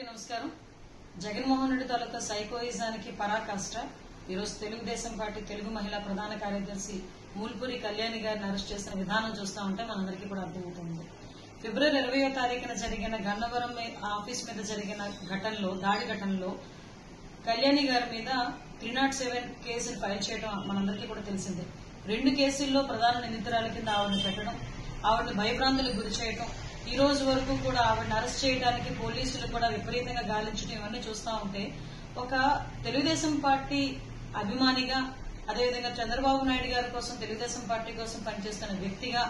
నమస్కారం జగన్మోహన్ రెడ్డి తాలూకా సైకోయిజానికి పరాకాష్ట ఈరోజు తెలుగుదేశం పార్టీ తెలుగు మహిళా ప్రధాన కార్యదర్శి మూల్పూరి కళ్యాణి గారిని అరెస్ట్ చేసిన విధానం చూస్తా ఉంటే మనందరికీ కూడా అర్థమవుతుంది ఫిబ్రవరి ఇరవయో తారీఖున జరిగిన గన్నవరం మీ- ఆఫీస్ మీద జరిగిన ఘటనలో దాడి ఘటనలో కళ్యాణి గారి మీద త్రీ నాట్ సెవెన్ కేసులు ఫైల్ చేయడం మనందరికీ కూడా తెలిసిందే రెండు కేసుల్లో ప్రధాన నిందితురాల కింద ఆవిడని పెట్టడం ఆవిడని భయభ్రాంతులకు గురి చేయడం ఈ రోజు వరకు కూడా ఆవిడని అరెస్ట్ చేయడానికి పోలీసులు కూడా విపరీతంగా గాలించడం ఇవన్నీ చూస్తా ఉంటే ఒక తెలుగుదేశం పార్టీ అభిమానిగా అదేవిధంగా చంద్రబాబు నాయుడు గారి కోసం తెలుగుదేశం పార్టీ కోసం పనిచేస్తున్న వ్యక్తిగా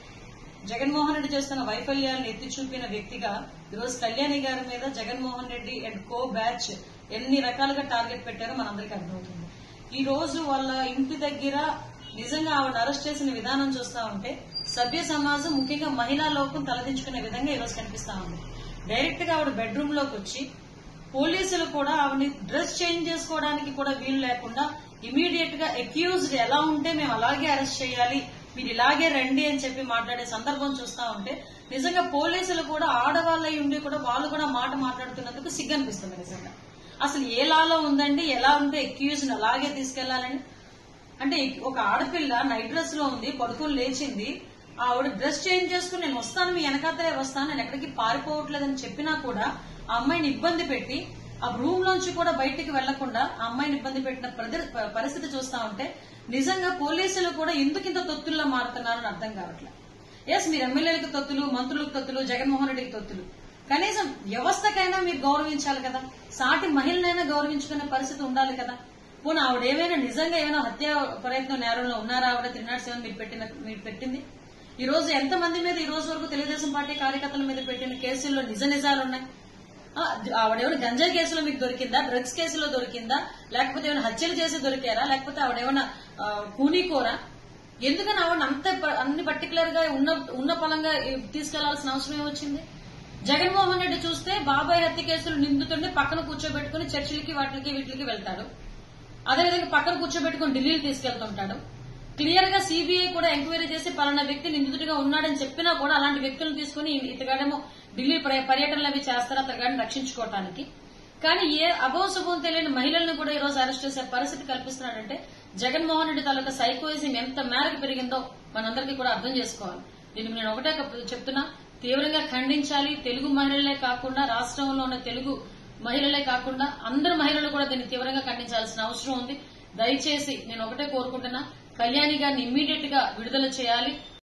జగన్మోహన్ రెడ్డి చేస్తున్న వైఫల్యాలను ఎత్తి చూపిన వ్యక్తిగా ఈరోజు కళ్యాణి గారి మీద Jaganmohan Reddy and co batch ఎన్ని రకాలుగా టార్గెట్ పెట్టారో మనందరికీ అర్థమవుతుంది ఈ రోజు వాళ్ళ ఇంటి దగ్గర నిజంగా ఆవిడ అరెస్ట్ చేసిన విధానం చూస్తా ఉంటే సభ్య సమాజం ముఖ్యంగా మహిళా లోకం తలదించుకునే విధంగా ఈరోజు కనిపిస్తా ఉంది డైరెక్ట్ గా ఆవిడ బెడ్రూమ్ లోకి వచ్చి పోలీసులు కూడా ఆవిడని డ్రెస్ చేంజ్ చేసుకోవడానికి కూడా వీలు లేకుండా ఇమీడియట్ గా అక్యూజ్డ్ ఎలా ఉంటే మేము అలాగే అరెస్ట్ చేయాలి మీరు ఇలాగే రండి అని చెప్పి మాట్లాడే సందర్భం చూస్తా ఉంటే నిజంగా పోలీసులు కూడా ఆడవాళ్ళై ఉండి కూడా వాళ్ళు కూడా మాట మాట్లాడుతున్నందుకు సిగ్గనిపిస్తుంది నిజంగా అసలు ఏ లాలో ఉందండి ఎలా ఉంటే అక్యూజ్ అలాగే తీసుకెళ్లాలని అంటే ఒక ఆడపిల్ల నైట్ డ్రెస్ లో ఉంది పడుకొని లేచింది ఆవిడ డ్రెస్ చేంజ్ చేసుకుని నేను వస్తాను మీ వెనకాతలే వస్తాను నేను ఎక్కడికి పారిపోవట్లేదని చెప్పినా కూడా ఆ అమ్మాయిని ఇబ్బంది పెట్టి ఆ రూమ్ లోంచి కూడా బయటికి వెళ్లకుండా ఆ అమ్మాయిని ఇబ్బంది పెట్టిన ప్రద- పరిస్థితి చూస్తా ఉంటే నిజంగా పోలీసులు కూడా ఎందుకు ఇంత తొత్తుల్లా మారుతున్నారని అర్థం కావట్లేదు ఎస్ మీరు ఎమ్మెల్యేలకు తొత్తులు మంత్రులకు తొత్తులు జగన్మోహన్ రెడ్డికి తొత్తులు కనీసం వ్యవస్థకైనా మీరు గౌరవించాలి కదా సాటి మహిళనైనా గౌరవించుకునే పరిస్థితి ఉండాలి కదా పోనీ ఆవిడ ఏమైనా నిజంగా ఏమైనా హత్య ప్రయత్నం నేరంలో ఉన్నారా ఆవిడ త్రీ నాట్ సెవెన్ మీరు పెట్టిన మీరు పెట్టింది ఈ రోజు ఎంత మంది మీద ఈ రోజు వరకు తెలుగుదేశం పార్టీ కార్యకర్తల మీద పెట్టిన కేసుల్లో నిజ నిజాలు ఉన్నాయి ఆ, ఆవిడేమైనా గంజాయి కేసులో మీకు దొరికిందా డ్రగ్స్ కేసులో దొరికిందా లేకపోతే ఏమైనా హత్యలు చేసి దొరికారా లేకపోతే ఆవిడేమైనా ఆ, కూనీకోరా ఎందుకని ఆవిడ అంత ప- అన్ని పర్టికులర్ గా ఉన్న ఉన్న పలంగా తీసుకెళ్లాల్సిన అవసరం ఏమొచ్చింది జగన్మోహన్ రెడ్డి చూస్తే బాబాయ్ హత్య కేసులు నిందుతుంటే పక్కన కూర్చోబెట్టుకుని చర్చిలకి వాటికి వీటికి వెళ్తాడు అదేవిధంగా పక్కన కూర్చోబెట్టుకుని ఢిల్లీకి తీసుకెళ్తుంటాడు క్లియర్ గా సిబిఐ కూడా ఎంక్వైరీ చేసి పలానా వ్యక్తి నిందితుడిగా ఉన్నాడని చెప్పినా కూడా అలాంటి వ్యక్తులను తీసుకుని ఇతగాడేమో ఢిల్లీ పర్య- పర్యటనలు అవి చేస్తారు అతగాడిని రక్షించుకోవటానికి కానీ ఏ అభోశుభం తెలియని మహిళలను కూడా ఈ రోజు అరెస్ట్ చేసే పరిస్థితి కల్పిస్తున్నాడంటే జగన్మోహన్ రెడ్డి తాలూకా సైకోయిజం ఎంత మేరకు పెరిగిందో మనందరికీ కూడా అర్థం చేసుకోవాలి దీనికి నేను ఒకటే ఒక- చెప్తున్నా తీవ్రంగా ఖండించాలి తెలుగు మహిళలే కాకుండా రాష్ట్రంలో ఉన్న తెలుగు మహిళలే కాకుండా అందరు మహిళలు కూడా దీన్ని తీవ్రంగా ఖండించాల్సిన అవసరం ఉంది దయచేసి నేను ఒకటే కోరుకుంటున్నా కళ్యాణి గారిని ఇమ్మీడియట్ గా విడుదల చేయాలి